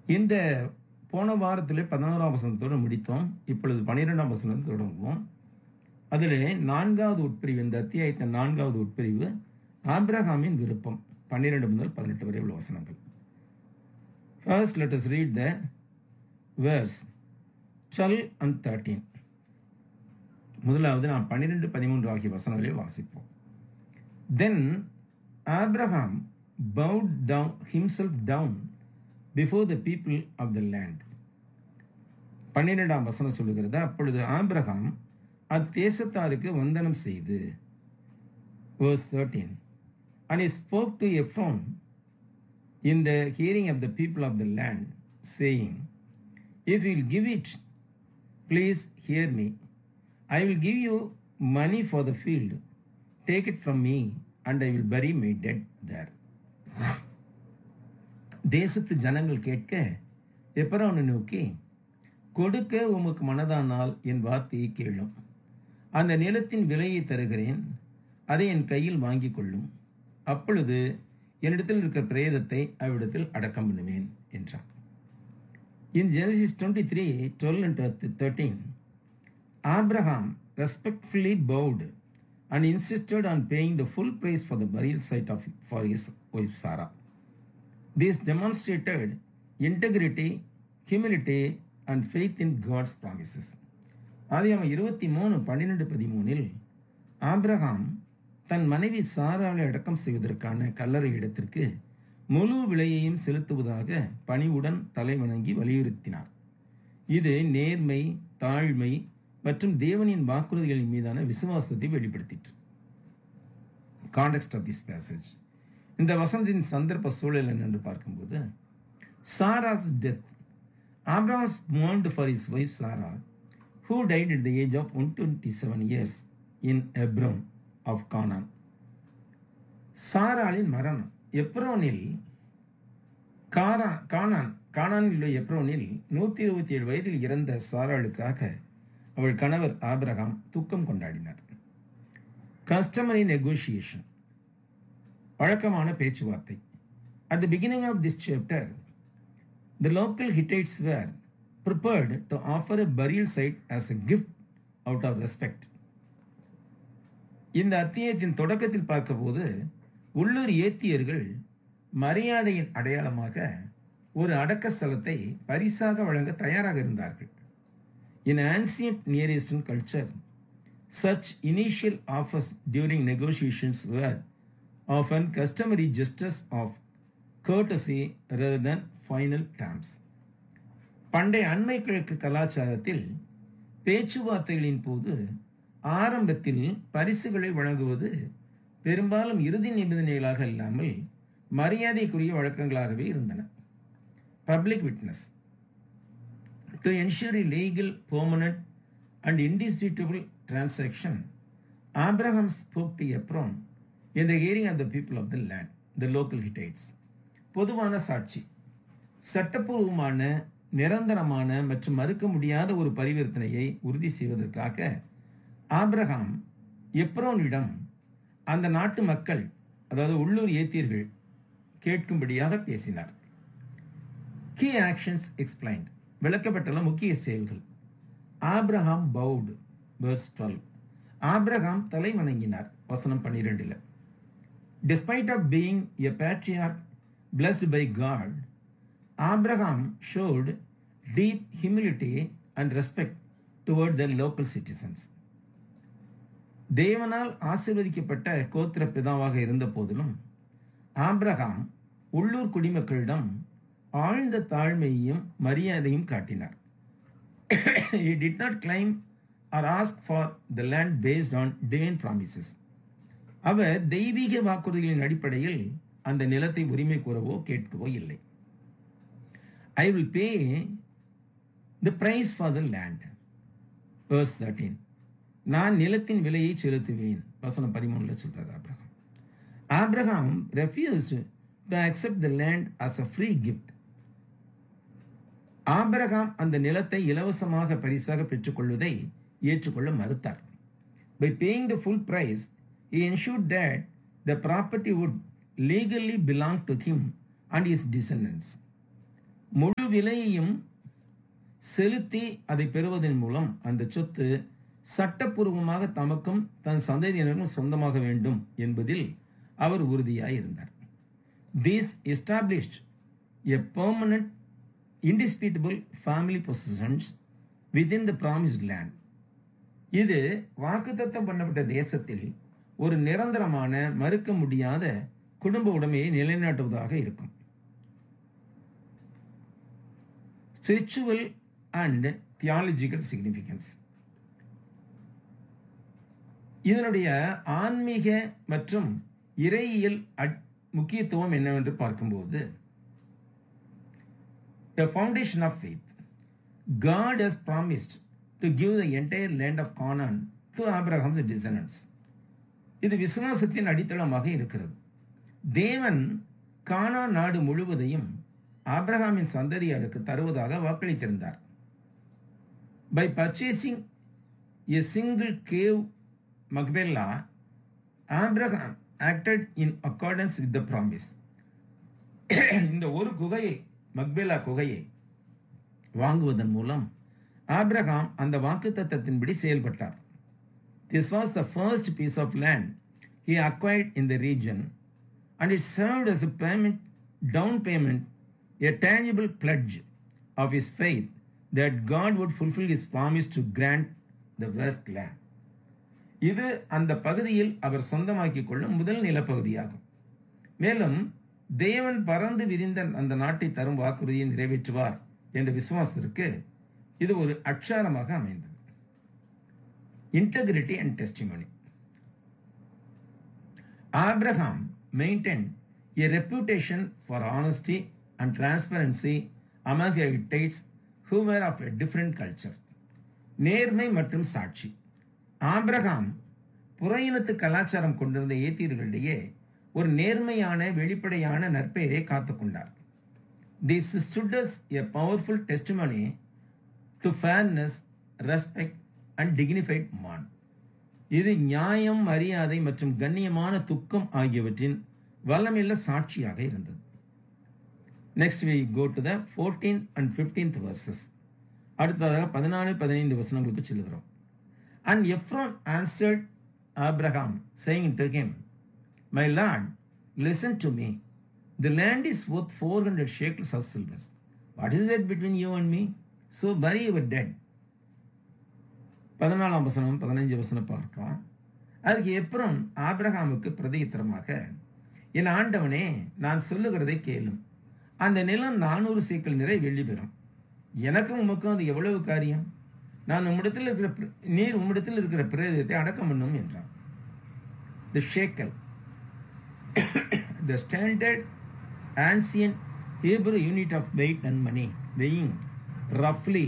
இந்த போன வாரத்தில் பதினோராம் வசனத்தோடு முடித்தோம் இப்பொழுது பன்னிரெண்டாம் வசனத்தில் தொடங்குவோம் அதில் நான்காவது உட்பிரிவு இந்த அத்தியாயத்தின் நான்காவது உட்பிரிவு ஆப்ரஹாமின் விருப்பம் பன்னிரெண்டு முதல் பதினெட்டு வரை உள்ள வசனங்கள் first let us read the verse twelve and thirteen முதலாவது நாம் பன்னிரெண்டு பதிமூன்று ஆகிய வசனங்களை வாசிப்போம் then Abraham bowed down himself down before the people of the land பன்னிரெண்டாம் வசனம் சொல்லுகிறது அப்பொழுது ஆபிரகாம் அத்தேசத்தாருக்கு வந்தனம் செய்து verse 13 and he spoke to Ephron in the hearing of the people of the land saying if you will give it please hear me I will give you money for the field take it from me and I will bury my dead there தேசத்து ஜனங்கள் கேட்க எப்ரோனை நோக்கி கொடுக்க உமக்கு மனதானால் என் வார்த்தையை கேளும் அந்த நிலத்தின் விலையை தருகிறேன் அதை என் கையில் வாங்கிக் கொள்ளும் அப்பொழுது என்னிடத்தில் இருக்கிற பிரேதத்தை அவ்விடத்தில் அடக்கம் பண்ணுவேன் என்றான் in Genesis twenty three twelve and thirteen Abraham respectfully bowed and insisted on paying the full price for the burial site of for his wife Sarah This demonstrated integrity, humility, and faith in God's promises. ஆதியாம இருபத்தி மூணு பன்னிரெண்டு பதிமூணில் Abraham தன் மனைவி சாராளை அடக்கம் செய்வதற்கான கல்லறை இடத்திற்கு முழு விலையையும் செலுத்துவதாக பணிவுடன் தலை வணங்கி வலியுறுத்தினார் இது நேர்மை தாழ்மை மற்றும் தேவனின் வாக்குறுதிகளின் மீதான விசுவாசத்தை வெளிப்படுத்திற்று காண்டெக்ஸ்ட் ஆஃப் திஸ் பேசேஜ் இந்த வசந்தின் சந்தர்ப்ப சூழல் என்னென்று பார்க்கும்போது Sarah's death Abraham's mourned for his wife Sarah who died at the age of 127 years in Hebron of Canaan சாராளின் மரணம் எப்ரோனில் காரா கானான் கானானில் உள்ள எப்ரோனில் நூற்றி இருபத்தி ஏழு வயதில் இறந்த சாராளுக்காக அவள் கணவர் ஆபிரகாம் துக்கம் கொண்டாடினார் கஸ்டமரி நெகோசியேஷன் வழக்கமான பேச்சுவார்த்தை at the beginning of this chapter the local Hittites were prepared to offer a burial site as a gift out of respect இந்த அத்தியாயத்தின் தொடக்கத்தில் பார்க்கும்போது உள்ளூர் ஏத்தியர்கள் மரியாதையின் அடையாளமாக ஒரு அடக்க ஸ்தலத்தை பரிசாக வழங்க தயாராக இருந்தார்கள் in ancient Near Eastern culture such initial offers during negotiations were often customary gestures of courtesy rather than final terms. பண்டைய அண்மை கிழக்கு கலாச்சாரத்தில் பேச்சுவார்த்தைகளின் போது ஆரம்பத்தில் பரிசுகளை வழங்குவது பெரும்பாலும் இறுதி நிபந்தனைகளாக இல்லாமல் மரியாதைக்குரிய வழக்கங்களாகவே இருந்தன public witness to ensure legal permanent and indisputable transaction, Abraham spoke to Ephron in the hearing of the people of the land, the local Hittites. பொதுவான சாட்சி சட்டப்பூர்வமான நிரந்தரமான மற்றும் மறுக்க முடியாத ஒரு பரிவர்த்தனையை உறுதி செய்வதற்காக ஆப்ரஹாம் எப்ரோனிடம் அந்த நாட்டு மக்கள் அதாவது உள்ளூர் ஏத்தியர்கள் கேட்கும்படியாக பேசினார் கீ ஆக்ஷன்ஸ் எக்ஸ்பிளைன்ட் விளக்கப்பட்டுள்ள முக்கிய செயல்கள் Abraham bowed verse twelve Abraham தலை வணங்கினார் வசனம் பன்னிரெண்டில் despite of being a patriarch blessed by God Abraham showed deep humility and respect toward the local citizens தேவனால் ஆசிர்வதிக்கப்பட்ட கோத்திர பிதாவாக இருந்த போதிலும் ஆப்ரஹாம் உள்ளூர் குடிமக்களிடம் ஆழ்ந்த தாழ்மையையும் மரியாதையும் காட்டினார் he did not claim or ask for the land based on divine promises. அவர் தெய்வீக வாக்குறுதிகளின் அடிப்படையில் அந்த நிலத்தை உரிமை கூறவோ கேட்கவோ இல்லை I will pay the price for the land verse thirteen நான் நிலத்தின் விலையை செலுத்துவேன் வசனம் பதிமூணுல சொல்றாரு Abraham Abraham refuse to accept the land as a free gift ஆபரகாம் அந்த நிலத்தை இலவசமாக பரிசாக பெற்றுக்கொள்வதை ஏற்றுக்கொள்ள மறுத்தார் by paying the full price he ensured that the property would legally belong to him and his descendants முழு விலையையும் செலுத்தி அதை பெறுவதன் மூலம் அந்த சொத்து சட்டப்பூர்வமாக தமக்கும் தன் சந்ததியினரும் சொந்தமாக வேண்டும் என்பதில் அவர் உறுதியாய் இருந்தார் this established a permanent indisputable family possessions within the promised land இது வாக்குத்தத்தம் பண்ணப்பட்ட தேசத்தில் ஒரு நிரந்தரமான மறுக்க முடியாத குடும்ப உடைமையை நிலைநாட்டுவதாக இருக்கும் ஸ்பிரிச்சுவல் அண்ட் தியாலஜிக்கல் சிக்னிஃபிகன்ஸ் இதனுடைய ஆன்மீக மற்றும் இறையியல் முக்கியத்துவம் என்னவென்று பார்க்கும்போது the foundation of faith. God has promised to give the entire land of Canaan to Abraham's descendants. இது விசுவாசத்தின் அடித்தளமாக இருக்கிறது தேவன் கானா நாடு முழுவதையும் ஆப்ரஹாமின் சந்ததியாருக்கு தருவதாக வாக்களித்திருந்தார் by purchasing a single cave Machpelah Abraham acted in accordance with the promise இந்த ஒரு குகையை மக்பேலா குகையை வாங்குவதன் மூலம் ஆப்ரஹாம் அந்த வாக்கு தத்தத்தின்படி செயல்பட்டார் this was the first piece of land he acquired in the region and it served as a payment down payment a tangible pledge of his faith that God would fulfil his promise to grant the west land இது அந்த பகுதியில் அவர் சொந்தமாக்கிக் கொள்ளும் முதல் நிலப்பகுதியாகும் மேலும் தேவன் பறந்து விரிந்த அந்த நாட்டை தரும் வாக்குறுதியை நிறைவேற்றுவார் என்ற விசுவாசத்திற்கு இது ஒரு அச்சாரமாக அமைந்தது integrity and testimony Abraham maintain a reputation for honesty and transparency among heritage who were of a different culture நேர்மை மற்றும் சாட்சி ஆப்ரஹாம் புற இனத்து கலாச்சாரம் கொண்டிருந்த ஏத்தீர்களிடையே ஒரு நேர்மையான வெளிப்படையான நற்பெயரை காத்துக்கொண்டார் this stood as a powerful testimony to fairness respect and dignified man இது நியாயம் மரியாதை மற்றும் கண்ணியமான துக்கம் ஆகியவற்றின் வல்லமில்ல சாட்சியாக இருந்தது next we go to the fourteen and fifteenth verses அடுத்ததாக பதினாலு பதினைந்து வசனங்களுக்கு செல்கிறோம் and Ephron answered Abraham saying to him My lord, listen to me. The land is worth 400 shekels of silver. What is that between you and me? So bury your dead. பதினாலாம் வசனம் பதினைஞ்சு வசனம் பார்க்கலாம் அதுக்கு எப்புறம் ஆப்ரஹாமுக்கு பிரதியுத்தரமாக என் ஆண்டவனே நான் சொல்லுகிறதை கேளும் அந்த நிலம் நானூறு சேக்கல் நிறை வெள்ளி பெறும் எனக்கும் உமக்கும் அது எவ்வளவு காரியம் நான் உம்மிடத்தில் இருக்கிற நீர் உம்மிடத்தில் இருக்கிற பிரேதத்தை அடக்கம் பண்ணும் என்றான் the shekel the standard ancient Hebrew unit of weight and money, weighing roughly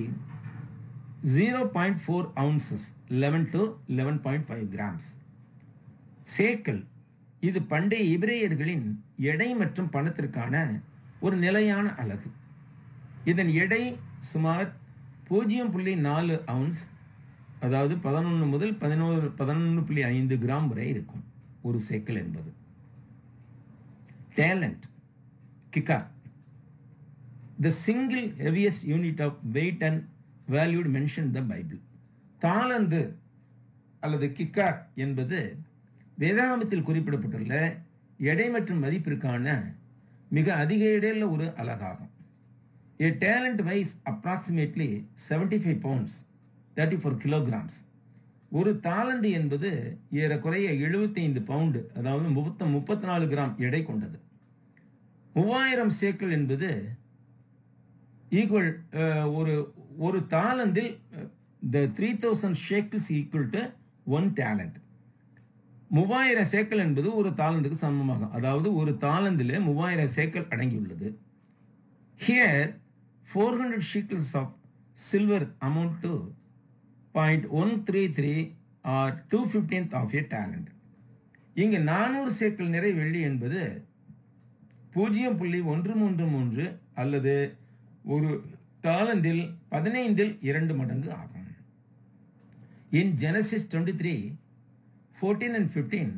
0.4 ounces, 11 to 11.5 grams. சேக்கல் இது பண்டைய இபிரேயர்களின் எடை மற்றும் பணத்திற்கான ஒரு நிலையான அலகு இதன் எடை சுமார் பூஜ்ஜியம் புள்ளி நாலு அவுன்ஸ் அதாவது பதினொன்று முதல் பதினோரு பதினொன்று புள்ளி ஐந்து கிராம் வரை இருக்கும் ஒரு சேக்கல் என்பது talent, kikar. The single heaviest unit of weight and valued mentioned the Bible. தாளந்து அல்லது கிக்கார் என்பது வேதாகமத்தில் குறிப்பிடப்பட்டுள்ள எடை மற்றும் மதிப்பிற்கான மிக அதிக எடையுள்ள ஒரு அலகாகும் a talent weighs approximately seventy five pounds thirty four kilograms ஒரு தாளந்து என்பது ஏறக்குறைய எழுபத்தைந்து பவுண்டு அதாவது முப்பத்த முப்பத்தி நாலு கிராம் எடை கொண்டது மூவாயிரம் சேக்கல் என்பது ஈக்குவல் ஒரு ஒரு தாளந்தில் the three thousand shekels equal to one talent மூவாயிரம் சேக்கல் என்பது ஒரு தாளந்துக்கு சமமாகும் அதாவது ஒரு தாளந்தில் மூவாயிரம் சேக்கல் அடங்கியுள்ளது here four hundred shekels of silver amount to point one three three or two fifteenth of a talent இங்கு நானூறு சேக்கல் நிறை வெள்ளி என்பது பூஜ்ஜியம் புள்ளி ஒன்று மூன்று மூன்று அல்லது ஒரு தாளந்தில் பதினைந்தில் இரண்டு மடங்கு ஆகும் in Genesis twenty three fourteen and fifteen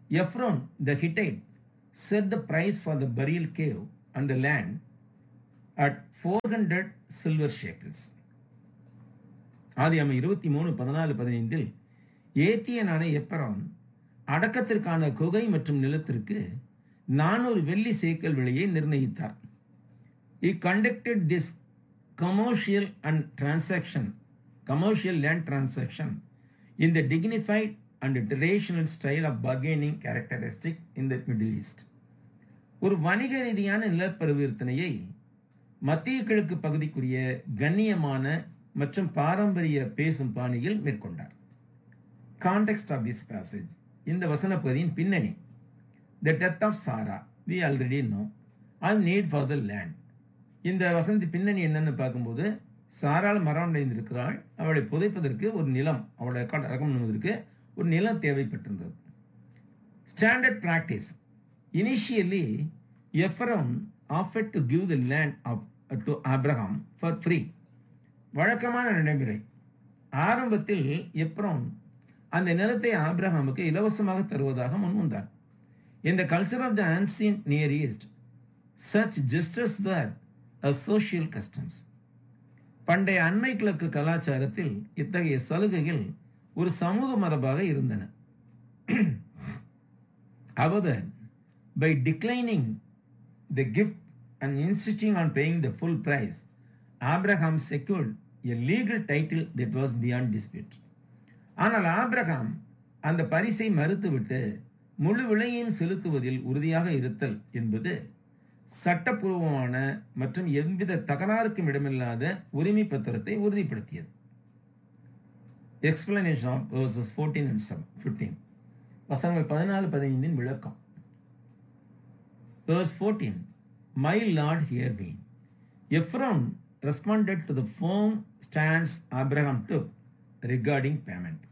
Ephron the Hittite set the price for the burial cave and the land at 400 silver shekels. ஆதியாம இருபத்தி மூணு பதினாலு பதினைந்தில் ஏத்தியனான எப்பரான் அடக்கத்திற்கான குகை மற்றும் நிலத்திற்கு நானூறு வெள்ளி சேக்கல் விலையை நிர்ணயித்தார் He conducted this commercial and transaction, commercial land transaction in the dignified and traditional style of bargaining characteristic in the Middle East. ஒரு வணிக ரீதியான நிலப்பரிவர்த்தனையை மத்திய கிழக்கு பகுதிக்குரிய கண்ணியமான மற்றும் பாரம்பரிய பேசும் பாணியில் மேற்கொண்டார் கான்டெக்ட் ஆஃப் திஸ் பேசேஜ் இந்த வசன பகுதியின் பின்னணி the death of Sarah we already know அது நீட் ஃபார் த லேண்ட் இந்த வசந்தி பின்னணி என்னன்னு பார்க்கும்போது சாரால் மரணம் அடைந்திருக்கிறாள் அவளை புதைப்பதற்கு ஒரு நிலம் அவளை ரகம் பண்ணுவதற்கு ஒரு நிலம் தேவைப்பட்டிருந்தது standard practice initially Ephron offer to give the land off to Abraham for free வழக்கமான நடைமுறை ஆரம்பத்தில் எப்ரோன் அந்த நிலத்தை ஆப்ரஹாமுக்கு இலவசமாக தருவதாக முன்வந்தார் இந்த culture of the ancient near east such gestures were a social customs பண்டைய அண்மை கிழக்கு கலாச்சாரத்தில் இத்தகைய சலுகைகள் ஒரு சமூக மரபாக இருந்தன However, by declining the gift and insisting on paying the full price, Abraham secured a legal title that was beyond dispute. ஆனால் ஆப்ரஹாம் அந்த பரிசை மறுத்துவிட்டு முழு விலையையும் செலுத்துவதில் உறுதியாக இருத்தல் என்பது சட்டப்பூர்வமான மற்றும் எவ்வித தகராறுக்கும் இடமில்லாத உரிமை பத்திரத்தை உறுதிப்படுத்தியது explanation of verses fourteen and seven fifteen வசனங்கள் பதினாலு பதினைந்தின் விளக்கம் Verse 14 My Lord, hear me. Ephraim responded to the firm stance Abraham took regarding payment.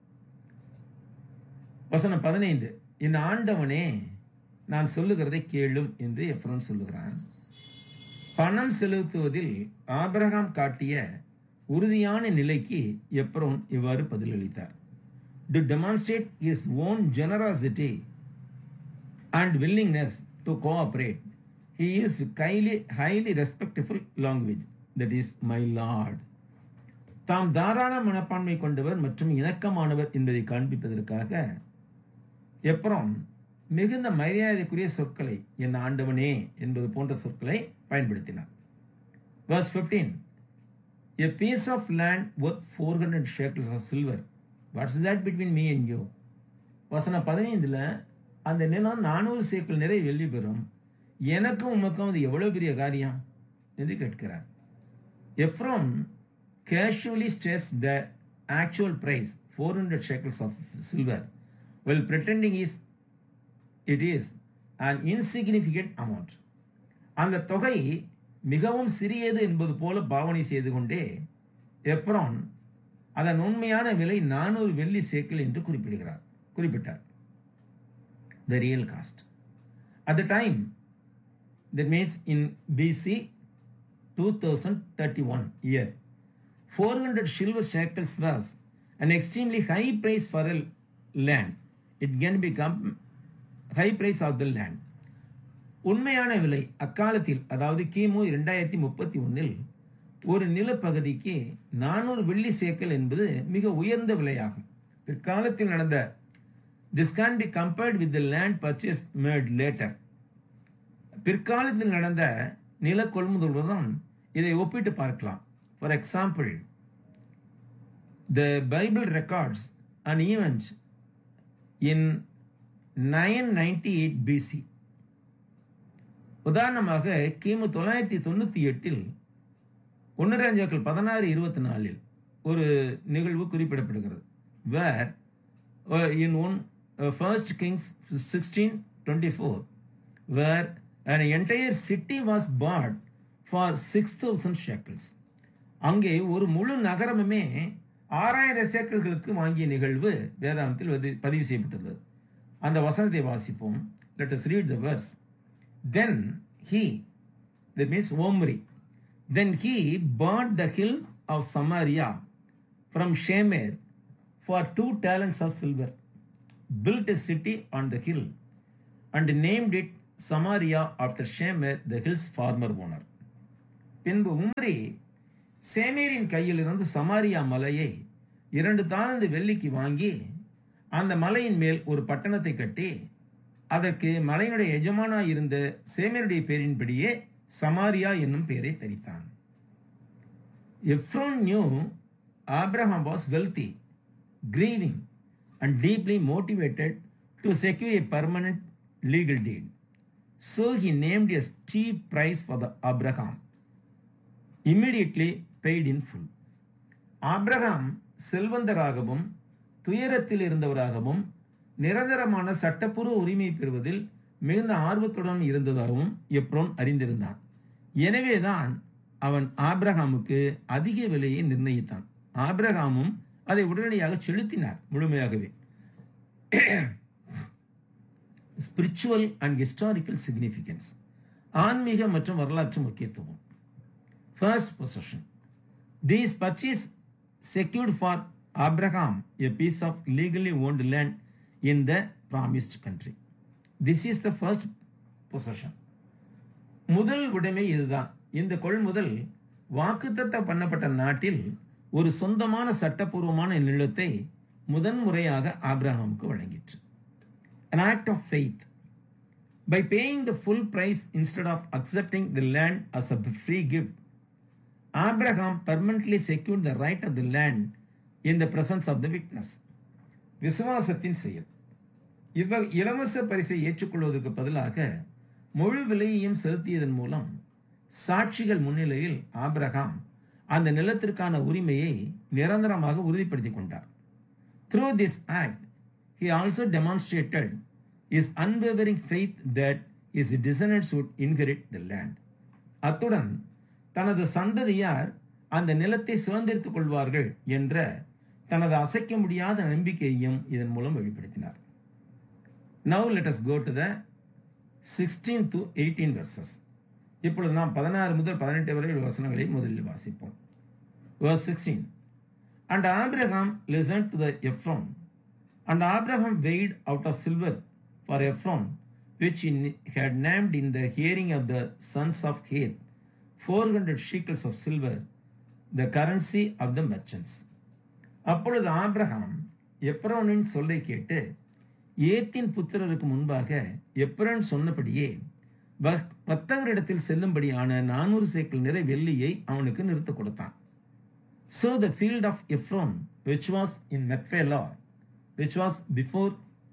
வசனம் பதினைந்து என் ஆண்டவனே நான் சொல்லுகிறதை கேளும் என்று எஃப்ரோன் சொல்லுகிறான் பணம் செலுத்துவதில் ஆபிரகாம் காட்டிய உறுதியான நிலைக்கு எப்ரோன் இவ்வாறு பதிலளித்தார் to demonstrate his own generosity and willingness to cooperate he is கைலி highly respectful language that is my lord தாம் தாராள மனப்பான்மை கொண்டவர் மற்றும் இணக்கமானவர் என்பதை காண்பிப்பதற்காக எப்புறம் மிகுந்த மரியாதைக்குரிய சொற்களை என் ஆண்டவனே என்பது போன்ற சொற்களை பயன்படுத்தினார் Verse 15 A piece of land worth 400 shekels of silver. What's that between me and you? வசனம் பதினைந்துல அந்த நிலம் நானூறு சேக்கல் நிறைய வெள்ளி பெறும் எனக்கும் உமக்கும் அது எவ்வளவு பெரிய காரியம் என்று கேட்கிறார் எஃப்ரோம் casually states the actual price 400 shekels of silver while pretending is it is an insignificant amount அந்த தொகை மிகவும் சிறியது என்பது போல பாவனை செய்து கொண்டே எப்ரான் அதன் உண்மையான விலை நானூறு வெள்ளி சேக்கல் என்று குறிப்பிடுகிறார் குறிப்பிட்டார் the real cost at the time that means in BC 2031 year 400 silver shekels was an extremely high price for a land. It can become high price of the land. உண்மையான விலை அக்காலத்தில் அதாவது கிமு இரண்டாயிரத்தி முப்பத்தி ஒன்னில் ஒரு நிலப்பகுதிக்கு நானூறு வெள்ளி சேக்கல் என்பது மிக உயர்ந்த விலையாகும் பிற்காலத்தில் நடந்த this can be compared with the land purchase made later பிற்காலத்தில் நடந்த நில கொள்முதலுடன் இதை ஒப்பிட்டு பார்க்கலாம் For example, the Bible records an event in 998 BC. உதாரணமாக கிமு தொள்ளாயிரத்தி தொண்ணூற்றி எட்டில் ஒன்னுராஞ்சாக்கள் பதினாறு இருபத்தி நாலில் ஒரு நிகழ்வு குறிப்பிடப்படுகிறது where in one first Kings sixteen twenty four where an entire city was bought for 6000 shekels அங்கே ஒரு முழு நகரமுமே ஆறாயிரம் சேக்கல்களுக்கு வாங்கிய நிகழ்வு வேதாந்தத்தில் பதிவு செய்யப்பட்டுள்ளது அந்த வசனத்தை வாசிப்போம் let us read the verse then he that means omri then he bought the hill of samaria from shemer for two talents of silver built a city on the hill and named it samaria after shemer the hill's former owner பின்பு உம்ரி சேமேரின் கையிலிருந்து சமாரியா மலையை இரண்டு தானந்து வெள்ளிக்கு வாங்கி அந்த மலையின் மேல் ஒரு பட்டணத்தை கட்டி அதற்கு மலையினுடைய எஜமானாய் இருந்த சேமேருடைய பேரின்படியே சமாரியா என்னும் பெயரை தரித்தான் Ephron knew Abraham was wealthy grieving and deeply motivated to secure a permanent legal deed. So he named a steep price for the Abraham, immediately paid in full. Abraham செல்வந்தராகவும் துயரத்தில் இருந்தவராகவும் நிரந்தரமான சட்டப்பூர்வ உரிமை பெறுவதில் மிகுந்த ஆர்வத்துடன் இருந்ததாகவும் எப்ரோன் அறிந்திருந்தான் எனவேதான் அவன் ஆப்ரஹாமுக்கு அதிக விலையை நிர்ணயித்தான் ஆப்ரஹாமும் அதை உடனடியாக செலுத்தினார் முழுமையாகவே ஸ்பிரிச்சுவல் அண்ட் ஹிஸ்டாரிக்கல் சிக்னிஃபிகன்ஸ் ஆன்மீக மற்றும் வரலாற்று முக்கியத்துவம் first possession these purchase secured for Abraham a piece of legally owned land in the promised country this is the first possession முதல் உடைமை இதுதான் இந்த கொள்முதல் வாக்குத்தத்தம் பண்ணப்பட்ட நாட்டில் ஒரு சொந்தமான சட்டப்பூர்வமான நிலத்தை முதன்முறையாக ஆப்ரஹாமுக்கு வழங்கிற்று an act of faith by paying the full price instead of accepting the land as a free gift abraham permanently secured the right of the land in the presence of the witness விசுவாசத்தின் செயல் இவ்வ இலவச பரிசை ஏற்றுக்கொள்வதற்கு பதிலாக முழு விலையையும் செலுத்தியதன் மூலம் சாட்சிகள் முன்னிலையில் ஆபிரகாம் அந்த நிலத்திற்கான உரிமையை நிரந்தரமாக உறுதிப்படுத்திக் கொண்டார் through this act he also demonstrated his unwavering faith that his descendants would inherit the land. அத்துடன் தனது சந்ததியார் அந்த நிலத்தை சுதந்திரித்துக் கொள்வார்கள் என்ற தனது அசைக்க முடியாத நம்பிக்கையையும் இதன் மூலம் வெளிப்படுத்தினார் now let us go to the sixteen to eighteen verses இப்பொழுது நாம் பதினாறு முதல் பதினெட்டு வரை உள்ள வசனங்களை முதலில் வாசிப்போம் verse 16 and abraham listened to the ephron and abraham weighed out of silver for ephron which he had named in the hearing of the sons of heth 400 shekels of silver the currency of the merchants அப்பொழுது ஆபிரகாம் எப்ரோனின் சொல்லை கேட்டு ஏத்தின் புத்திரருக்கு முன்பாக Hebron சொன்னபடியே வ- வர்த்தகரிடத்தில் செல்லும்படியான நானூறு சேக்கல் நிறை வெள்ளியை அவனுக்கு நிறுத்த கொடுத்தான் So the field of Ephron, which was in Machpelah, which was before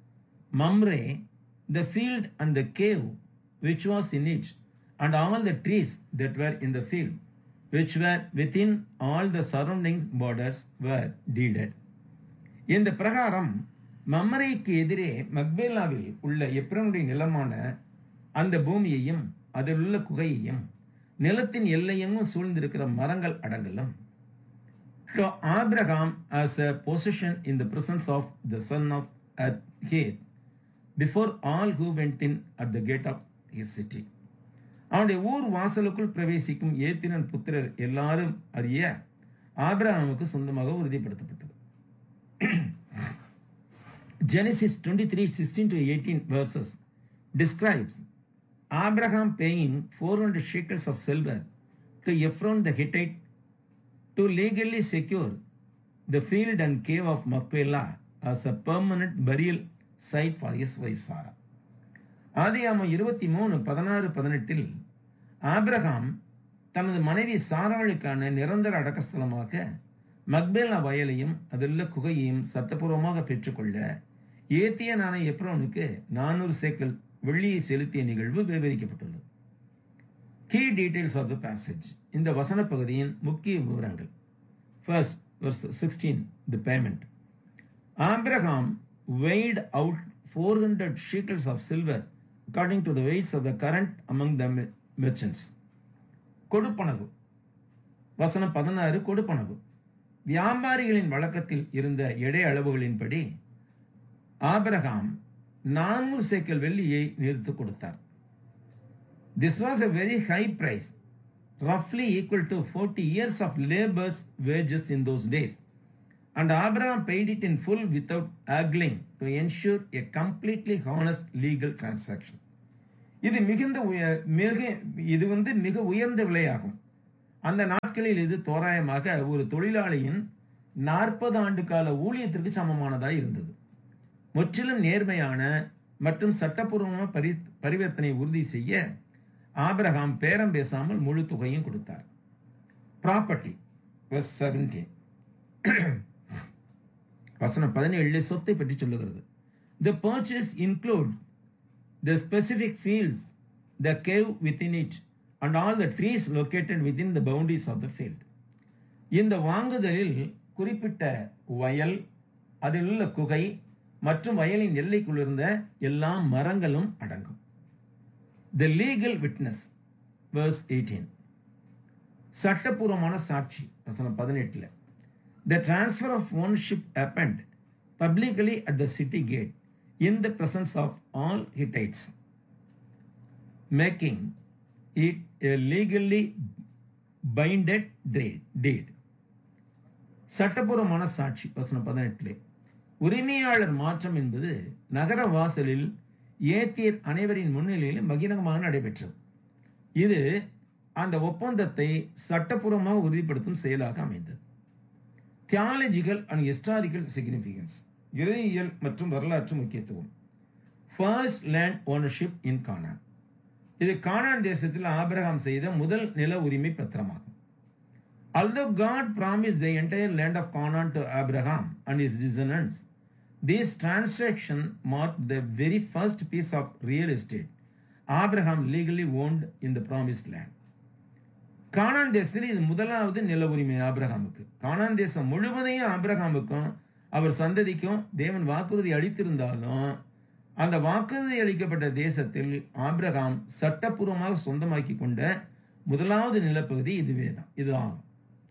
Mamre, the field and the cave which was in it, and all the trees that were in the field, which were within all the surrounding borders, were deeded. இந்த பிரகாரம் மம்மரைக்கு எதிரே மக்பேலாவில் உள்ள எப்ரனுடைய நிலமான அந்த பூமியையும் அதில் உள்ள குகையையும் நிலத்தின் எல்லையெங்கும் சூழ்ந்திருக்கிற மரங்கள் அடங்கலும் to Abraham as a possession in the presence of the son of Heth before all who went in at the gate of his city. அவனுடைய ஊர் வாசலுக்குள் பிரவேசிக்கும் ஏத்தினன் புத்திரர் எல்லாரும் அறிய ஆபிரகாமுக்கு சொந்தமாக உறுதிப்படுத்தப்பட்டது Genesis 23 16 to 18 verses describes Abraham paying 400 shekels of silver to Ephron the Hittite to legally secure the field and cave of Machpelah as a permanent burial site for his wife Sarah. ஆதியாமம் இருபத்தி மூணு பதினாறு பதினெட்டில் Abraham தனது மனைவி சாராளுக்கான நிரந்தர அடக்கஸ்தலமாக மக்பேலா வயலையும் அதிலுள்ள குகையையும் சட்டப்பூர்வமாக பெற்றுக்கொள்ள ஏத்தியனான எப்ரோனுக்கு நானூறு சேக்கல் வெள்ளியை செலுத்திய நிகழ்வு விவரிக்கப்பட்டுள்ளது key details of the passage இந்த வசன பகுதியின் முக்கிய விவரங்கள் first verse 16 the payment abraham weighed out 400 shekels of silver according to the weights of the current among the mer- merchants கொடுப்பனவு வசனம் பதினாறு கொடுப்பனவு வியாபாரிகளின் வழக்கத்தில் இருந்த எடை அளவுகளின்படி ஆபிரகாம் நானூறு சேக்கல் வெள்ளியை நிறுத்து கொடுத்தார் This was a very high price, roughly equal to 40 years of labor's wages in those days. And Abraham paid it in full without haggling to ensure a completely honest legal transaction. இது மிகுந்த உய- மிக இது வந்து மிக உயர்ந்த விலையாகும் அந்த நாட்களில் இது தோராயமாக ஒரு தொழிலாளியின் நாற்பது ஆண்டு கால ஊழியத்திற்கு சமமானதாய் இருந்தது முற்றிலும் நேர்மையான மற்றும் சட்டப்பூர்வமான பரி பரிவர்த்தனை உறுதி செய்ய ஆபிரகாம் பேரம் பேசாமல் முழு தொகையும் கொடுத்தார் ப்ராப்பர்ட்டி செவன்டீன் வசனம் பதினேழு சொத்தை பற்றி சொல்லுகிறது the purchase include the specific fields the cave within it and all the trees located within the boundaries of the field இந்த வாங்குதலில் குறிப்பிட்ட வயல் அதில் உள்ள குகை மற்றும் வயலின் எல்லைக்குள் இருந்த எல்லா மரங்களும் அடங்கும் the legal witness verse eighteen சட்டப்பூர்வமான சாட்சி வசனம் பதினெட்டுல the transfer of ownership happened publicly at the city gate in the presence of all Hittites making it a legally binding deed சட்டப்பூர்வமான சாட்சி வசனம் பதினெட்டுலே உரிமையாளர் மாற்றம் என்பது நகர வாசலில் ஏத்தியர் அனைவரின் முன்னிலையில் பகிரங்கமாக நடைபெற்றது இது அந்த ஒப்பந்தத்தை சட்டப்பூர்வமாக உறுதிப்படுத்தும் செயலாக அமைந்தது தியாலஜிக்கல் அண்ட் ஹிஸ்டாரிக்கல் சிக்னிஃபிகன்ஸ் இறையியல் மற்றும் வரலாற்று முக்கியத்துவம் first land ownership in Canaan இது கானான் தேசத்தில் ஆபிரகாம் செய்த முதல் நில உரிமை பத்திரமாகும் Although God promised the entire land of Canaan to Abraham and his descendants, this transaction marked the very first piece of real estate Abraham legally owned in the promised land. கானான் தேசத்தில் இது முதலாவது நில உரிமை ஆபிரகாமுக்கு கானான் தேசம் முழுவதையும் ஆபிரகாமுக்கும் அவர் சந்ததிக்கும் தேவன் வாக்குறுதி அளித்திருந்தாலும் அந்த வாக்குறுதி அளிக்கப்பட்ட தேசத்தில் ஆபிரகாம் சட்டப்பூர்வமாக சொந்தமாக்கி கொண்ட முதலாவது நிலப்பகுதி இதுவே தான் இது ஆகும்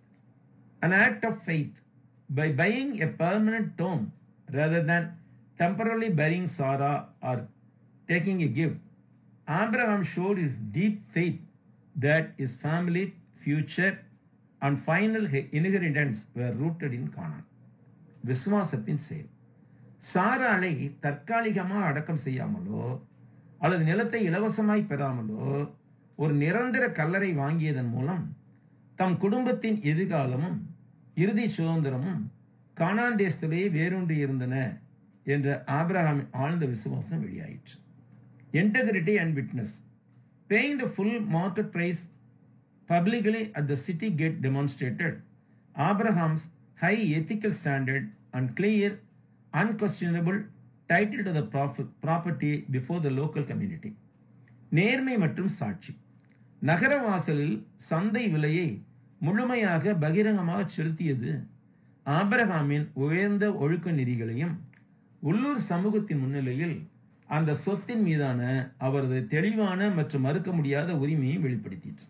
an act of faith by buying a permanent tomb rather than temporarily burying Sarah or taking a gift. Abraham showed his deep faith that his family, future, and final inheritance were rooted in Canaan. விசுவாசத்தின் செயல் சாராளை தற்காலிகமாக அடக்கம் செய்யாமலோ அல்லது நிலத்தை இலவசமாய் பெறாமலோ ஒரு நிரந்தர கல்லறை வாங்கியதன் மூலம் தம் குடும்பத்தின் எதிர்காலமும் இறுதி சுதந்திரமும் கானான் தேசத்திலேயே வேரூன்றி இருந்தன என்ற ஆபிரகாமின் ஆழ்ந்த விசுவாசம் வெளியாயிற்று integrity and witness paying the full market price publicly at the city gate demonstrated Abraham's high ethical standard and clear uncontestable title to the property before the local community நேர்மை மற்றும் சாட்சி நகர வாசலில் சந்தை விலையை முழுமையாக பகிரங்கமாக செலுத்தியது ஆபரகாமின் உயர்ந்த ஒழுக்க நெறிகளையும் உள்ளூர் சமூகத்தின் முன்னிலையில் அந்த சொத்தின் மீதான அவரது தெளிவான மற்றும் மறுக்க முடியாத உரிமையை வெளிப்படுத்திற்று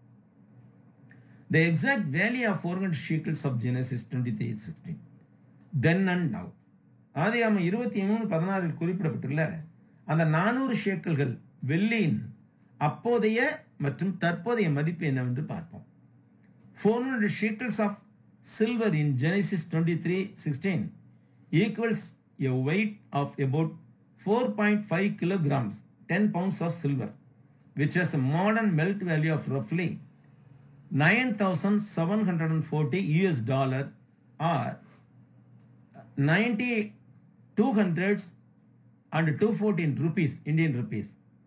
The exact value of 400 shekels of Genesis 23 16. Then and now. ஆதியாம இருபத்தி மூணு பதினாறில் குறிப்பிடப்பட்டுள்ள அந்த நானூறு ஷேக்கல்கள் வெள்ளியின் அப்போதைய மற்றும் தற்போதைய மதிப்பு என்னவென்று பார்ப்போம் four hundred shekels of silver in Genesis twenty three sixteen equals a weight of about four point five kilograms ten pounds of silver which has a modern melt value of ரஃப்லி nine thousand seven hundred and forty US dollar or ninety two hundreds and two fourteen rupees Indian rupees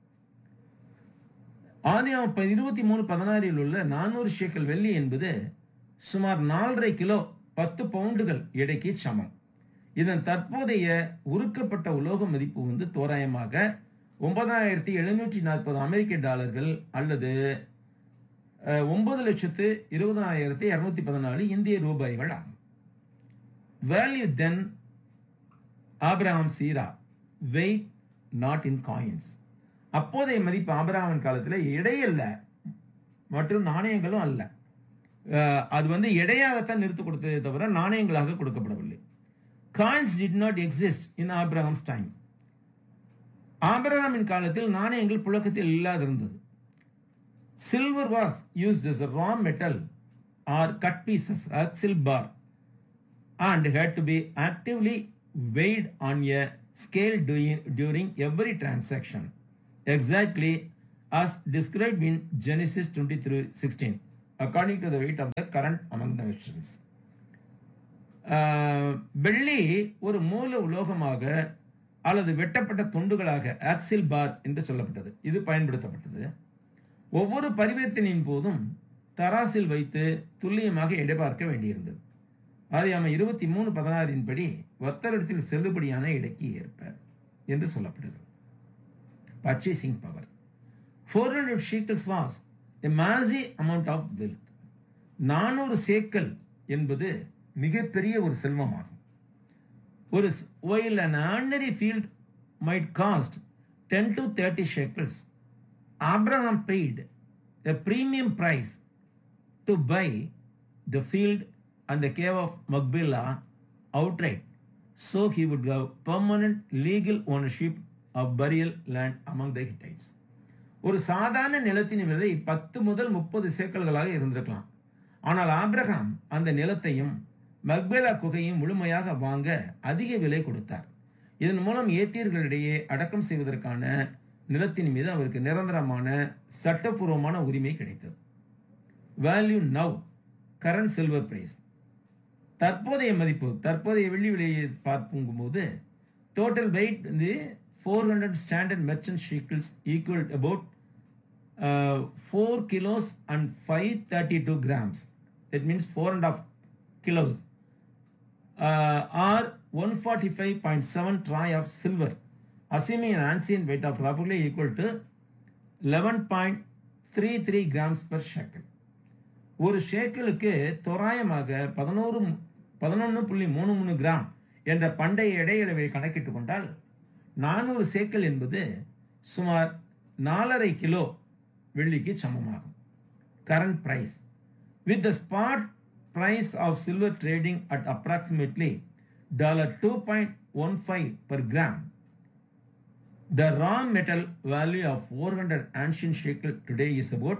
ஆதியாம் இருபத்தி மூணு பதினாறில் உள்ள நானூறு shekel வெள்ளி என்பது சுமார் நாலரை கிலோ பத்து பவுண்டுகள் எடைக்கு சமம் இதன் தற்போதைய உருக்கப்பட்ட உலோக மதிப்பு வந்து தோராயமாக ஒன்பதாயிரத்தி எழுநூற்றி நாற்பது அமெரிக்க டாலர்கள் அல்லது ஒன்பது லட்சத்து இருபதாயிரத்தி இரநூத்தி பதினாலு இந்திய ரூபாய்கள் ஆகும் வேல்யூ தென் ஆப்ரஹாம் சீரா வெயிட் நாட் இன் காயின்ஸ் அப்போதைய மதிப்பு ஆபராமன் காலத்தில் இடையல்ல மற்றும் நாணயங்களும் அல்ல அது வந்து எடையாகத்தான் நிறுத்து கொடுத்ததே தவிர நாணயங்களாக கொடுக்கப்படவில்லை coins did not exist in Abraham's time ஆபிரகாமின் காலத்தில் நாணயங்கள் புழக்கத்தில் இல்லாதிருந்தது silver was used as a raw metal or cut pieces or silver and had to be actively weighed on a scale during, during every transaction exactly as described in Genesis 23 16 according to the weight of the current among the vegetables. Ah, வெள்ளி ஒரு மூல உலோகமாக அல்லது வெட்டப்பட்ட துண்டுகளாக axial பார் என்று சொல்லப்பட்டது இது பயன்படுத்தப்பட்டது ஒவ்வொரு பரிவர்த்தனையின் போதும் தராசில் வைத்து துல்லியமாக எடை பார்க்க வேண்டியிருந்தது ஆதியாம இருபத்தி மூணு பதினாறின் படி வர்த்தகத்தில் செல்லுபடியான எடைக்கு ஏற்ப என்று சொல்லப்படுகிறது purchasing power four hundred shekels was a massive amount of wealth நானூறு சேக்கல் என்பது மிகப்பெரிய ஒரு செல்வமாகும் ஒரு while an ordinary field might cost 10 to 30 shekels abraham paid a premium price to buy the field and the cave of Magbilah outright so he would have permanent legal ownership of burial land among the Hittites ஒரு சாதாரண நிலத்தின் விலை பத்து முதல் முப்பது சேக்கல்களாக இருந்திருக்கலாம் ஆனால் Abraham அந்த நிலத்தையும் மக்பேலா குகையும் முழுமையாக வாங்க அதிக விலை கொடுத்தார் இதன் மூலம் ஏத்தியர்களிடையே அடக்கம் செய்வதற்கான நிலத்தின் மீது அவருக்கு நிரந்தரமான சட்டப்பூர்வமான உரிமை கிடைத்தது value now current silver price தற்போதைய மதிப்பு தற்போதைய வெள்ளி விலையை பார்க்கும்போது டோட்டல் வெயிட் வந்து four hundred standard merchant shekels equal about four kilos and five thirty two grams it means four and half kilos or one forty five point seven troy of silver assuming an ancient weight of roughly equal to 11.33 grams per shekel ஒரு ஷேக்கலுக்கு தோராயமாக பதினோரு பதினொன்று புள்ளி மூணு மூணு gram என்ற பண்டைய இடையளவை கணக்கிட்டு கொண்டால் நானூறு சேக்கல் என்பது சுமார் நாலரை கிலோ வெள்ளிக்கு சமமாகும் current price with the spot price of silver trading at approximately dollar two point one five per gram The raw metal value of 400 ancient shekel today is about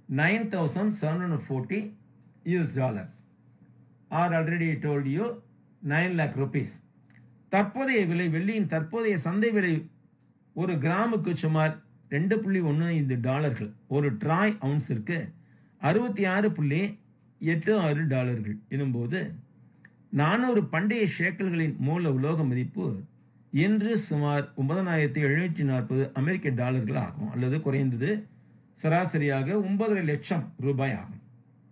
9,740 US dollars. Or already I told you 9 lakh rupees. தற்போதைய விலை வெள்ளியின் தற்போதைய சந்தை விலை ஒரு கிராமுக்கு சுமார் ரெண்டு புள்ளி ஒன்று ஐந்து டாலர்கள் ஒரு ட்ராய் அவுன்ஸிற்கு அறுபத்தி ஆறு புள்ளி எட்டு ஆறு டாலர்கள் எனும்போது நானூறு பண்டைய ஷேக்கல்களின் மூல உலோக மதிப்பு இன்று சுமார் ஒன்பதனாயிரத்தி எழுநூற்றி நாற்பது அமெரிக்க டாலர்கள் ஆகும் அல்லது குறைந்தது சராசரியாக ஒன்பதரை லட்சம் ரூபாய் ஆகும்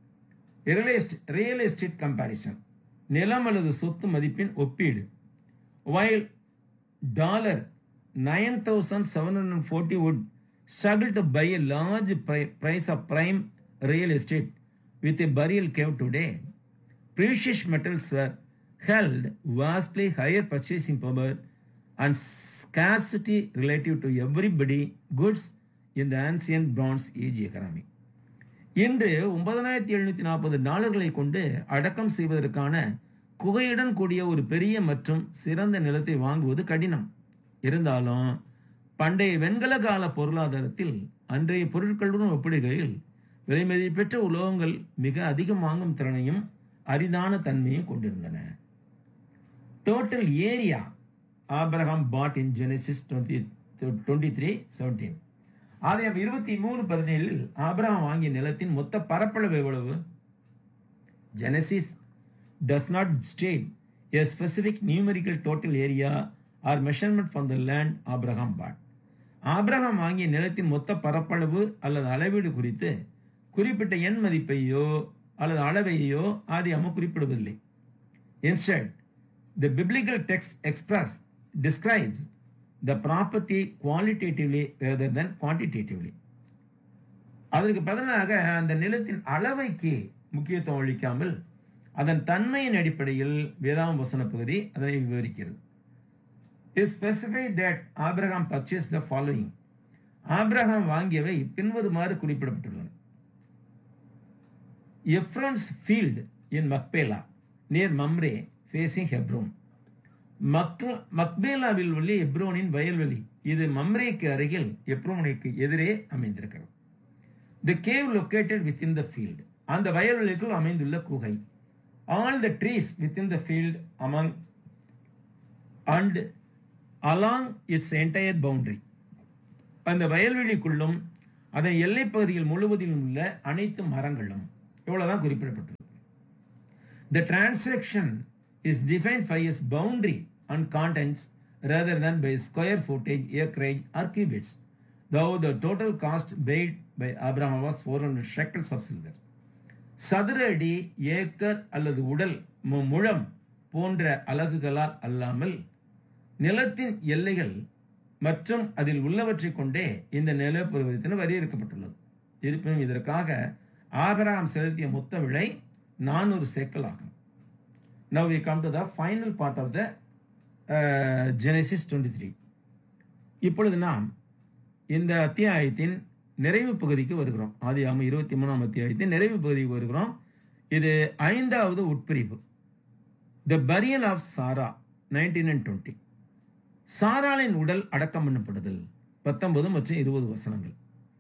ரியல் எஸ்டேட் கம்பாரிசன் நிலம் அல்லது சொத்து மதிப்பின் ஒப்பீடு while dollar nine thousand seven hundred forty would struggle to buy a large pri- price of prime real estate with a burial cave today, precious metals were held vastly higher purchasing power and scarcity relative to everybody goods in the ancient bronze age economy. இன்று ஒன்பதனாயிரத்தி எழுநூத்தி நாற்பது டாலர்களை கொண்டு அடக்கம் செய்வதற்கான குகையுடன் கூடிய ஒரு பெரிய மற்றும் சிறந்த நிலத்தை வாங்குவது கடினம் இருந்தாலும் பண்டைய வெண்கல கால பொருளாதாரத்தில் அன்றைய பொருட்களுடன் ஒப்பிடுகையில் விலைமதிப்பெற்ற உலோகங்கள் மிக அதிகம் வாங்கும் திறனையும் அரிதான தன்மையும் கொண்டிருந்தன total area Abraham bought in Genesis twenty twenty three seventeen ஆதாயம் இருபத்தி மூணு பதினேழில் ஆபிரகாம் வாங்கிய நிலத்தின் மொத்த பரப்பளவு எவ்வளவு Genesis does not state a specific numerical total area or measurement from the land Abraham bought ஆபிரகாம் வாங்கிய நிலத்தின் மொத்த பரப்பளவு அல்லது அளவீடு குறித்து குறிப்பிட்ட எண் மதிப்பையோ அல்லது அளவையோ ஆதியாம குறிப்பிடுவதில்லை Instead, the biblical text express describes the property qualitatively rather than quantitatively. அதற்கு பதிலாக அந்த நிலத்தின் அளவைக்கு முக்கியத்துவம் அளிக்காமல் அதன் தன்மையின் அடிப்படையில் வேதாம் வசன பகுதி அதனை விவரிக்கிறது It specified that Abraham purchased the following. ஆபிரகாம் வாங்கியவை பின்வருமாறு குறிப்பிடப்பட்டுள்ளன Ephron's field in Machpelah near Mamre facing Hebron மக்ல மக்பேலாவில் உள்ள எப்ரோனின் வயல்வெளி இது மம்ரேக்கு அருகில் எப்ரோனுக்கு எதிரே அமைந்திருக்கிறது the cave located within the field அந்த வயல்வெளிக்குள் அமைந்துள்ள குகை all the trees within the field among and along its entire boundary அந்த வயல்வெளிக்குள்ளும் அதன் எல்லைப் பகுதியில் முழுவதிலும் உள்ள அனைத்து மரங்களும் இவ்வளவுதான் குறிப்பிடப்பட்டது The transaction is defined by its boundary and contents rather than by square footage, acreage, or cubits. Though the total cost paid by Abraham was 400 shekels of silver. சதுர அடி ஏக்கர் அல்லது உடல் மு- முழம் போன்ற அலகுகளால் அல்லாமல் நிலத்தின் எல்லைகள் மற்றும் அதில் உள்ளவற்றை கொண்டே இந்த நிலப்பருவத்தின் வரையறுக்கப்பட்டுள்ளது இருப்பினும் இதற்காக ஆபிரகாம் செலுத்திய மொத்த விலை நானூறு சேக்கல் ஆகும் now we come to the final part of the Genesis twenty three இப்பொழுது நாம் இந்த அத்தியாயத்தின் நிறைவு பகுதிக்கு வருகிறோம் ஆதியாம இருபத்தி மூணாம் அத்தியாயத்தின் நிறைவு பகுதிக்கு வருகிறோம் இது ஐந்தாவது உட்பிரிவு the burial of Sarah nineteen and twenty சாராளின் உடல் அடக்கம் பண்ணப்படுதல் பத்தொன்பது மற்றும் இருபது வசனங்கள்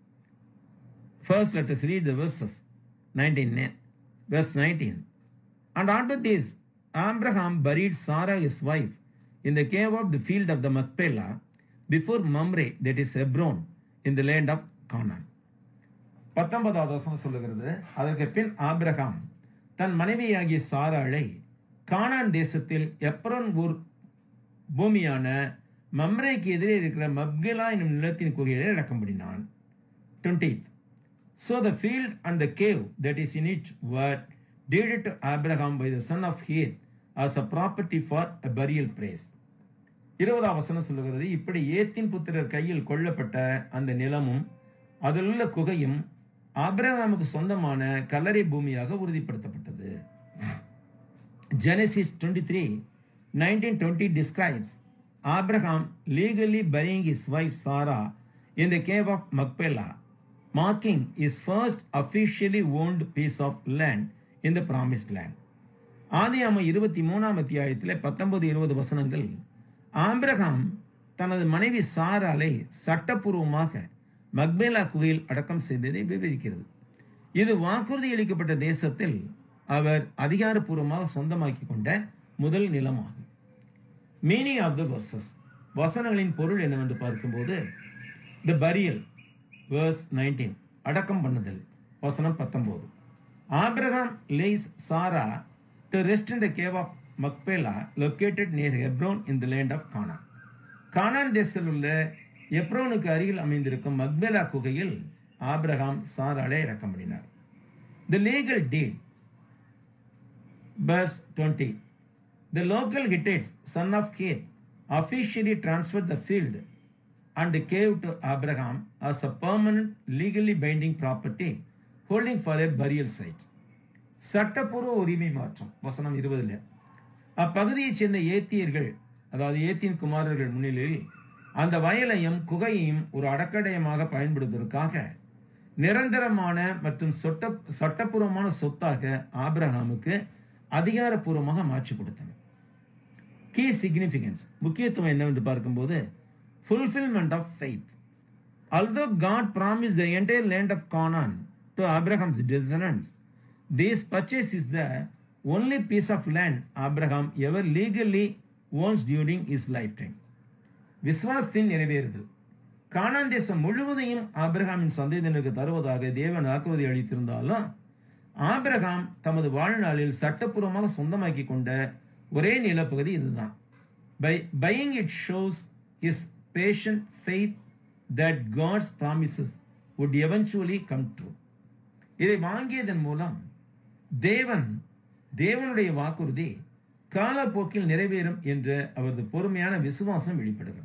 First, let us read the verses 19, verse 19. And after this, Abraham buried Sarah his wife in the cave of the field of the Machpelah before Mamre, that is Hebron, in the land of Canaan. பத்தொன்பதாவது வசனம் சொல்லுகிறது அதற்கு பின் Abraham தன் மனைவியாகிய சாராளை கானான் தேசத்தில் Hebron ஊர் பூமியான மம்ரேக்கு எதிரே இருக்கிற மப்கிலா என்னும் நிலத்தின் குகையிலே அடக்கம் பண்ணினான் 20th. So the field and the cave that is in it were deeded to Abraham by the son of Heth as a property for a burial place. இருபதாம் வசனம் சொல்லுகிறது இப்படி ஏத்தின் புத்திரர் கையில் கொல்லப்பட்ட அந்த நிலமும் அதிலுள்ள குகையும் ஆபிரகாமுக்கு சொந்தமான கல்லறை பூமியாக உறுதிப்படுத்தப்பட்டது Genesis 23, 1920 describes Abraham legally burying his wife Sarah in the cave of Machpelah, marking his first officially owned piece of land in the promised land. ஆதியாம இருபத்தி மூணாம் அத்தியாயத்தில் பத்தொன்பது இருபது வசனங்கள் ஆபிரகாம் தனது மனைவி சாராலை சட்டப்பூர்வமாக மக்பேலா குகையில் அடக்கம் செய்ததை விவரிக்கிறது இது வாக்குறுதி அளிக்கப்பட்ட தேசத்தில் அவர் அதிகாரப்பூர்வமாக சொந்தமாக்கி கொண்ட முதல் நிலமாகும் மீனிங் ஆஃப் த வர்சஸ் வசனங்களின் பொருள் என்னவென்று பார்க்கும்போது த பரியல் வேர்ஸ் நைன்டீன் அடக்கம் பண்ணுதல் வசனம் பத்தொன்பது Abraham lays Sarah to rest in the cave of Machpelah located near Hebron in the land of Canaan கானான் தேசத்தில் உள்ள எப்ரோனுக்கு அருகில் அமைந்திருக்கும் மக்பேலா குகையில் ஆபிரகாம் சாராளை இறக்கம் பண்ணினார் the legal deed Verse 20. The local Hittites, son of Heth, officially transferred the field and the cave to Abraham as a permanent, legally binding property, holding for a burial site. சட்டப்பூர்வ உரிமை மாற்றம் வசனம் இருபதுல அப்பகுதியைச் சேர்ந்த ஏத்தியர்கள் அதாவது ஏத்தியின் குமாரர்கள் முன்னிலையில் அந்த வயலையும் குகையையும் ஒரு அடக்கடயமாக பயன்படுத்துவதற்காக நிரந்தரமான மற்றும் சொட்ட சட்டப்பூர்வமான சொத்தாக ஆபிரகாமுக்கு அதிகாரப்பூர்வமாக மாற்றி கொடுத்தனர் கீ சிக்னிஃபிகன்ஸ் முக்கியத்துவம் என்னவென்று பார்க்கும்போது fulfilment of faith although God promised the entire land of Canaan to Abraham's descendants, this purchase is the only piece of land Abraham ever legally owns during his lifetime. விசுவாசத்தின் நிறைவேறுதல் கானான் தேசம் முழுவதையும் ஆபிரகாமின் சந்ததியினருக்கு தருவதாக தேவன் வாக்குறுதி அளித்திருந்தாலும் ஆபிரகாம் தமது வாழ்நாளில் சட்டப்பூர்வமாக சொந்தமாக்கி கொண்ட ஒரே நிலப்பகுதி இதுதான் by buying it shows his passion faith that God's promises would eventually come true இதை வாங்கியதன் மூலம் தேவன் தேவனுடைய வாக்குறுதி காலப்போக்கில் நிறைவேறும் என்ற அவரது பொறுமையான விசுவாசம் வெளிப்படுகிறது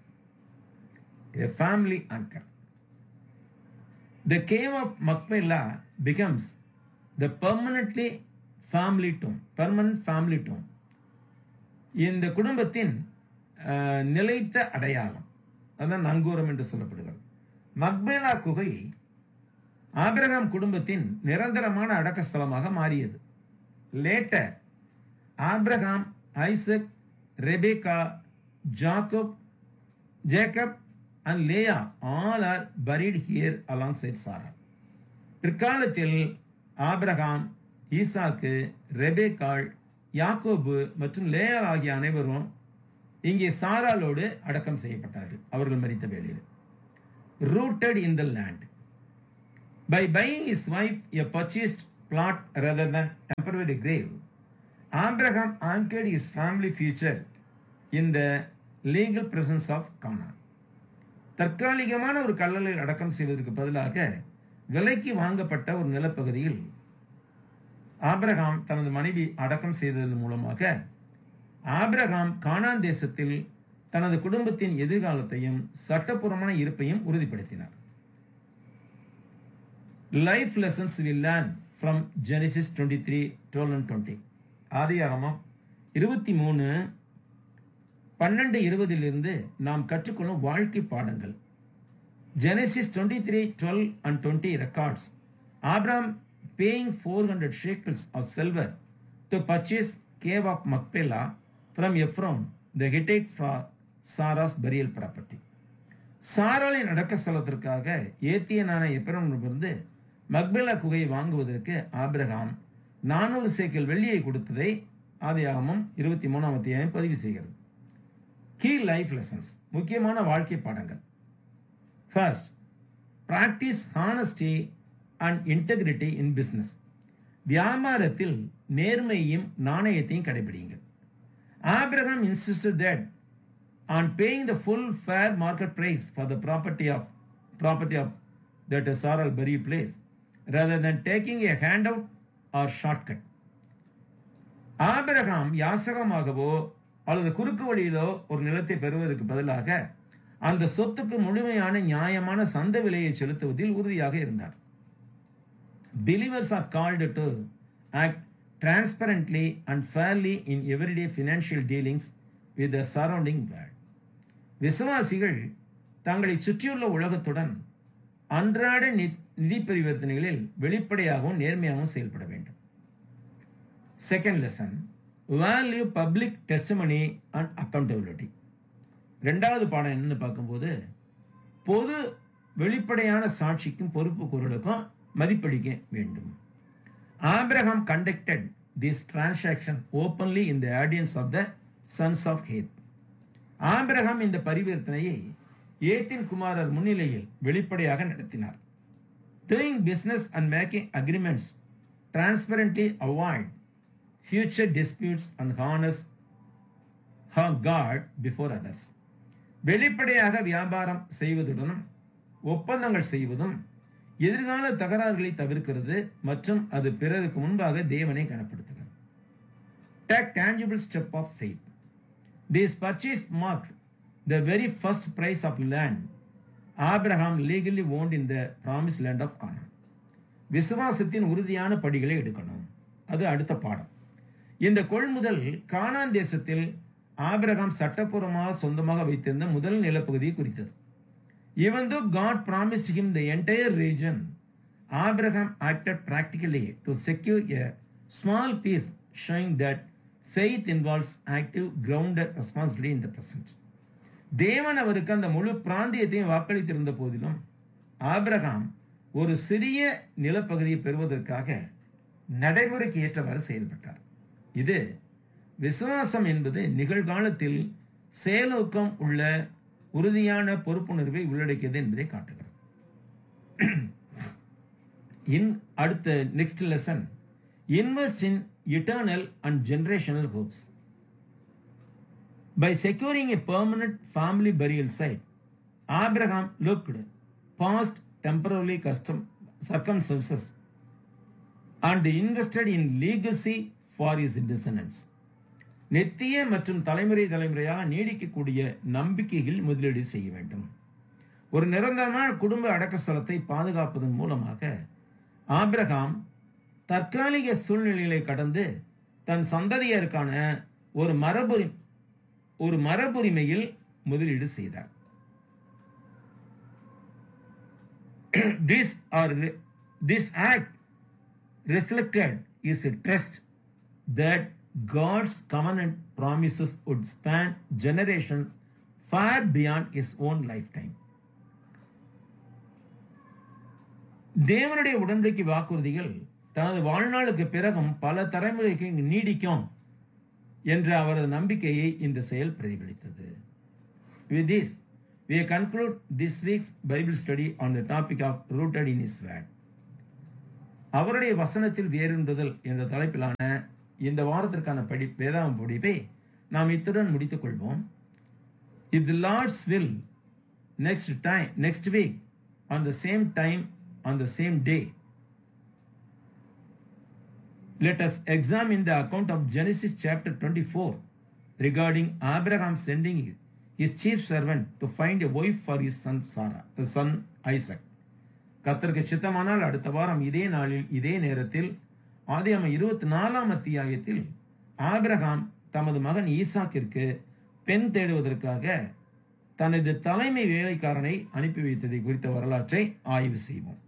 a family anchor. The cave of Makpela becomes the permanently family tomb, permanent family tomb. இந்த குடும்பத்தின் அஹ், நிலைத்த அடையாளம் அதான் நங்கூரம் என்று சொல்லப்படுகிறது மக்பேலா குகை ஆபிரகாம் குடும்பத்தின் நிரந்தரமான அடக்க ஸ்தலமாக மாறியது later Abraham Isaac Rebekah Jacob Jacob and Leah all are buried here alongside Sarah பிற்காலத்தில் ஆபிரகாம் ஈசாக்கு ரெபேக்காள் யாக்கோபு மற்றும் லேயா ஆகிய அனைவரும் இங்கே சாராலோடு அடக்கம் செய்யப்பட்டார்கள் அவர்கள் மறித்த வேளையில் rooted in the land by buying his wife a purchased plot rather than temporary grave, Abraham anchored his family future in the legal presence of Canaan. தற்காலிகமான ஒரு கல்லலில் அடக்கம் செய்வதற்கு பதிலாக விலைக்கு வாங்கப்பட்ட ஒரு நிலப்பகுதியில் ஆபிரகாம் தனது மனைவி அடக்கம் செய்ததன் மூலமாக ஆபிரகாம் கானான் தேசத்தில் தனது குடும்பத்தின் எதிர்காலத்தையும் சட்டப்பூர்வமான இருப்பையும் உறுதிப்படுத்தினார் life lessons will learn from Genesis twenty three twelve and twenty ஆதியாகமம் இருபத்தி மூணு பன்னெண்டு இருபதிலிருந்து நாம் கற்றுக்கொள்ளும் வாழ்க்கை பாடங்கள் Genesis twenty three twelve and twenty records Abram paying four hundred shekels of silver to purchase cave of Machpelah from Ephron the Hittite for Sarah's burial property சாராளின் அடக்க ஸ்தலத்திற்காக ஏத்தியனான எப்ரோனிலிருந்து மக்பெலா குகையை வாங்குவதற்கு ஆபிரகாம் நானூறு சேக்கல் வெள்ளியை கொடுத்ததை ஆதியாகமம் இருபத்தி மூணாம் அத்தியாயம் பதிவு செய்கிறது கீ லைஃப் லெசன்ஸ் முக்கியமான வாழ்க்கை பாடங்கள் first practice honesty and integrity in business வியாபாரத்தில் நேர்மையும் நாணயத்தையும் கடைபிடிங்கள் Abraham insisted that on paying the full fair market price for the property of property of that Saral burial place rather than taking a handout or shortcut. Abraham யாசகமாகவோ அல்லது குறுக்கு வழியிலோ ஒரு நிலத்தை பெறுவதற்கு பதிலாக அந்த சொத்துக்கு முழுமையான நியாயமான சந்த விலையை செலுத்துவதில் உறுதியாக இருந்தார் believers are called to act transparently and fairly in everyday financial dealings with the surrounding world விசுவாசிகள் தங்களை சுற்றியுள்ள உலகத்துடன் அன்றாட நிதி பரிவர்த்தனைகளில் வெளிப்படையாகவும் நேர்மையாகவும் செயல்பட வேண்டும் second lesson value public testimony and accountability ரெண்டாவது பாடம் என்னன்னு பார்க்கும்போது பொது வெளிப்படையான சாட்சிக்கும் பொறுப்பு குரலுக்கும் மதிப்பளிக்க வேண்டும் Abraham conducted this transaction openly in the audience of the sons of Heth Abraham இந்த பரிவர்த்தனையை ஏத்தின் குமாரர் முன்னிலையில் வெளிப்படையாக நடத்தினார் doing business and making agreements transparently avoid future disputes and honours God before others வெளிப்படையாக வியாபாரம் செய்வதுடனும் ஒப்பந்தங்கள் செய்வதும் எதிர்கால தகராறுகளை தவிர்க்கிறது மற்றும் அது பிறருக்கு முன்பாக தேவனை கனப்படுத்துகிறது take tangible step of faith This purchase marked the very first price of land Abraham legally owned in the promised land of Canaan. விசுவாசத்தின் உறுதியான படிகளை எடுக்கணும் அது அடுத்த பாடம் இந்த கொள்முதல் கானான் தேசத்தில் ஆபிரகாம் சட்டப்பூர்வமாக சொந்தமாக வைத்திருந்த முதல் நிலப்பகுதியை குறித்தது even though God promised him the entire region, Abraham acted practically to secure a small piece, showing that faith involves active, grounded responsibility in the present. தேவன் அவருக்கு அந்த முழு பிராந்தியத்தையும் வாக்களித்திருந்த போதிலும் ஆபிரகாம் ஒரு சிறிய நிலப்பகுதியை பெறுவதற்காக நடைமுறைக்கு ஏற்றவாறு செயல்பட்டார் இது விசுவாசம் என்பது நிகழ்காலத்தில் செயலூக்கம் உள்ள உறுதியான பொறுப்புணர்வை உள்ளடக்கியது என்பதை காட்டுகிறது இன் அடுத்த next lesson invest in eternal and generational hopes by securing a permanent family burial site Abraham looked past temporary custom circumstances and invested in legacy for his descendants நித்திய மற்றும் தலைமுறை தலைமுறையாக நீடிக்கக்கூடிய நம்பிக்கையில் முதலீடு செய்ய வேண்டும் ஒரு நிரந்தரமான குடும்ப அடக்க ஸ்தலத்தை பாதுகாப்பதன் மூலமாக ஆபிரகாம் தற்காலிக சூழ்நிலைகளை கடந்து தன் சந்ததியருக்கான ஒரு மரபுரி ஒரு மரபுரிமையில் முதலீடு செய்தார் this or this act reflected is a trust that God's covenant promises would span generations far beyond his own lifetime. தேவனுடைய உடன்படிக்கை வாக்குறுதிகள் தனது வாழ்நாளுக்கு பிறகும் பல தலைமுறைக்கு நீடிக்கும் என்ற அவரது நம்பிக்கையை இந்த செயல் பிரதிபலித்தது With this, we conclude this week's Bible study on the topic of rooted in His word. அவருடைய வசனத்தில் வேறுண்டுதல் என்ற தலைப்பிலான இந்த வாரத்திற்கான படி வேதாகம் படிப்பை நாம் இத்துடன் முடித்துக் கொள்வோம் if the Lord's will next time next week on the same time on the same day let us examine the account of Genesis chapter 24 regarding Abraham sending his chief servant to find a wife for his son Sarah, his son Isaac. கத்தருக்கு சித்தமானால் அடுத்த வாரம் இதே நாளில் இதே நேரத்தில் ஆதியாம இருபத்தி நாலாம் அத்தியாயத்தில் ஆபிரகாம் தமது மகன் ஈசாக்கிற்கு பெண் தேடுவதற்காக தனது தலைமை வேலைக்காரனை அனுப்பி வைத்ததை குறித்த வரலாற்றை ஆய்வு செய்வோம்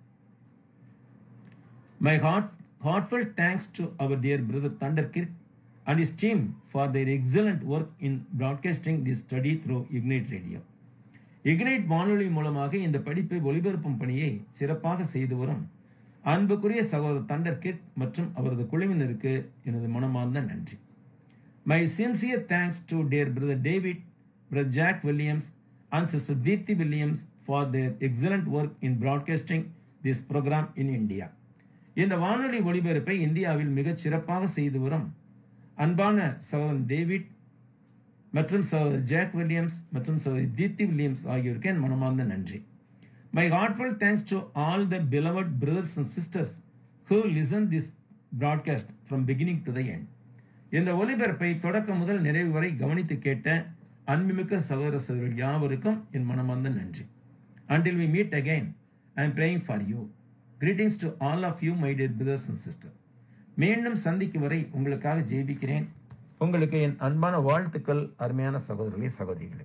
my heart heartfelt thanks to our dear brother Thunder Kirk and his team for their excellent work in broadcasting this study through Ignite Radio. Ignite வானொலி மூலமாக இந்த படிப்பை ஒளிபரப்பும் பணியை சிறப்பாக செய்து வரும் அன்புக்குரிய சகோதரர் தண்டர் கிட் மற்றும் அவரது குழுவினருக்கு எனது மனமார்ந்த நன்றி my sincere thanks to dear brother David brother Jack Williams and sister Deepti Williams for their excellent work in broadcasting this programme in India இந்த வானொலி ஒளிபரப்பை இந்தியாவில் மிகச் சிறப்பாக செய்து வரும் அன்பான சகோதரன் டேவிட் மற்றும் சகோதரர் ஜாக் வில்லியம்ஸ் மற்றும் சகோதரி தீப்தி வில்லியம்ஸ் ஆகியோருக்கு என் மனமார்ந்த நன்றி my heartful thanks to all the beloved brothers and sisters who listen this broadcast from beginning to the end இந்த ஒலிபரப்பை தொடக்கம் முதல் நிறைவு வரை கவனித்து கேட்ட அன்புமிக்க சகோதர சகோதரர்கள் யாவருக்கும் என் மனமார்ந்த நன்றி until we meet again I am praying for you greetings to all of you my dear brothers and sister மீண்டும் சந்திக்கும் வரை உங்களுக்காக ஜெயிபிக்கிறேன் உங்களுக்கு என் அன்பான வாழ்த்துக்கள் அருமையான சகோதரர்களே சகோதரிகளே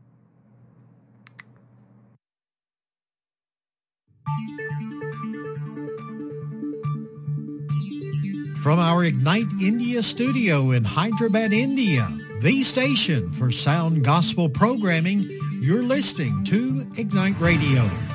From our Ignite India studio in Hyderabad, India, the station for sound gospel programming, you're listening to Ignite Radio.